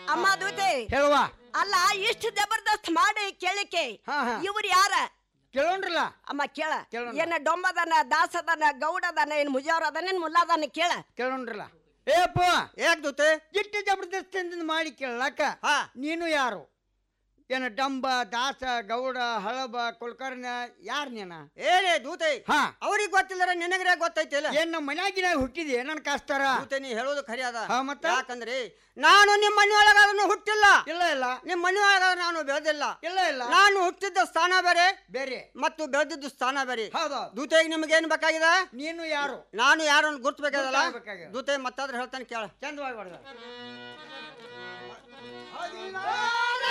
ಅಮ್ಮ ದೂತೆ ಹೇಳುವ ಅಲ್ಲ ಇಷ್ಟು ಜಬರ್ದಸ್ತ್ ಮಾಡಿ ಕೇಳಿಕೆ ಹಾ, ಹಾ. ಇವ್ರು ಯಾರ ಕೇಳೋಣ್ರಲ್ಲ ಅಮ್ಮ ಕೇಳ ಕೇಳೋಣ. ಏನ ಡೊಂಬದನ ದಾಸದನ ಗೌಡದನ ಏನ್ ಮುಜಾವ್ರ ಅದನ ಏನ್ ಮುಲ್ಲಾದನ ಕೇಳ ಕೇಳೋಣ್ರಲ್ಲ ಏ ಅಪ್ಪ ಯಾಕೆ ದೂತೆ ಇಟ್ಟು ಜಬರ್ದಸ್ತಿಂದ ಮಾಡಿ ಕೇಳಕ್ಕ ಹಾ ನೀನು ಯಾರು ಏನ ಡಂಬ ದಾಸ ಗೌಡ ಹಳಬ ಕುಲಕರ್ಣ ಯಾರು ನೀನ ಏನೇ ದೂತೆ ಹಾ ಅವ್ರಿಗೆ ಗೊತ್ತಿಲ್ಲರ ನಿನಗ್ರೆ ಗೊತ್ತೈತಿಲ್ಲ ಏನ್ ನಮ್ಮ ಮನ್ಯಾಗಿನ ಹುಟ್ಟಿದೆ ನನ್ ಕಾಸ್ತಾರ ದೂತೆ ನೀ ಹೇಳೋದು ಖರಿ ಅದ ಹಾ, ಮತ್ತ? ಯಾಕಂದ್ರೆ ನಾನು ನಿಮ್ಮ ಮನೆಯೊಳಗಾದ್ರೂ ಹುಟ್ಟಿಲ್ಲ ಇಲ್ಲ ಇಲ್ಲ ನಿಮ್ಮ ಮನೆಯೊಳಗಾದ್ರೂ ನಾನು ಬೆಳೆದಿಲ್ಲ ಇಲ್ಲ ಇಲ್ಲ ನಾನು ಹುಟ್ಟಿದ್ದ ಸ್ಥಾನ ಬೇರೆ ಬೇರೆ ಮತ್ತು ಬೆಳೆದಿದ್ದು ಸ್ಥಾನ ಬೇರೆ ಹೌದು ದೂತೆಗೆ ನಿಮ್ಗೆ ಏನ್ ಬೇಕಾಗಿದೆ ನೀನು ಯಾರು ನಾನು ಯಾರನ್ನು ಗುರ್ತ್ಬೇಕಾಗಲ್ಲ ಗುರ್ತಾಗ್ಬೇಕಾಗಿದೆ. ದೂತೆ ಮತ್ತಾದ್ರೆ ಹೇಳ್ತಾನೆ ಕೇಳ ಚಂದವಾಗಿ ಹೊಡೆದ